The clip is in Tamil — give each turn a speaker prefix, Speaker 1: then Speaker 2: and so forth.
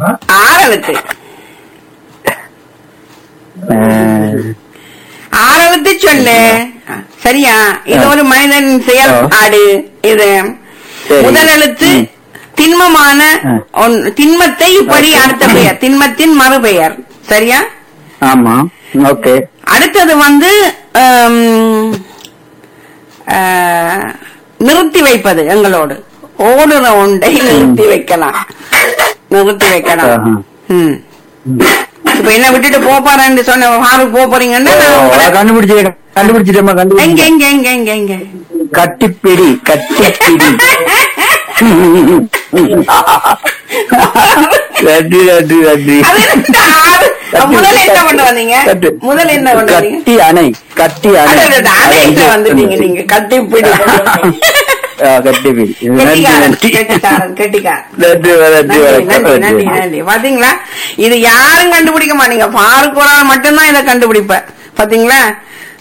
Speaker 1: ஆறெழுத்து
Speaker 2: அஹ்,
Speaker 1: ஆறெழுத்து சொல்லு சரியா இது ஒரு மனிதன் செயல்
Speaker 2: ஆ.
Speaker 1: ஆடு இது
Speaker 2: சரி.
Speaker 1: முதல் எழுத்து
Speaker 2: ம்.
Speaker 1: திண்மமான
Speaker 2: ஆ.
Speaker 1: ஒன்- திண்மத்தை இப்படி
Speaker 2: ஓகே.
Speaker 1: அடுத்த பெயர் திண்மத்தின் மறுபெயர் சரியா
Speaker 2: ஆமா ஓகே
Speaker 1: அடுத்தது வந்து ஆம், ஆ, நிறுத்தி வைப்பது எங்களோடு ஓடுற ஒன்றை நிறுத்தி வைக்கலாம் நிறுத்தி வைக்கலாம்
Speaker 2: ஆஹா.
Speaker 1: ம். இப்ப என்ன விட்டுட்டு போப்பாரன்னு சொன்ன ஹாருக்கு போக போறீங்கன்னா நான் உங்களை-
Speaker 2: கண்டுபிடிச்சிட்டேன் கண்டுபிடிச்சிட்டேமா
Speaker 1: எங்க
Speaker 2: கண்டுபிடிச்சேன்
Speaker 1: எங்க எங்க எங்க எங்க
Speaker 2: கட்டிப்பிடி கட்டிப்பிடி நன்றி நன்றி நன்றி
Speaker 1: அது என்ன ஆறு? முதல்ல என்ன கொண்டு வந்தீங்க
Speaker 2: கட்டு.
Speaker 1: முதல்ல என்ன கொண்டு வந்தீங்க
Speaker 2: கட்டி அணை கட்டி அணை
Speaker 1: அடடட, அணையில வந்துட்டீங்க நீங்க கட்டிப்பிடி
Speaker 2: ஆ, கட்டிப்பிடி நன்றி
Speaker 1: கெட்டிக்காரன்
Speaker 2: நன்றி
Speaker 1: கெட்டிக்காரன் கெட்டிக்காரன்
Speaker 2: நன்றி நன்றி
Speaker 1: நன்றி நன்றி நன்றி
Speaker 2: வணக்கம்
Speaker 1: நன்றி பாத்தீங்களா இது யாரும் கண்டுபிடிக்க மாட்டீங்க பாருக்கு ஒரு ஆள் மட்டும்தான் இதை கண்டுபிடிப்ப பாத்தீங்களா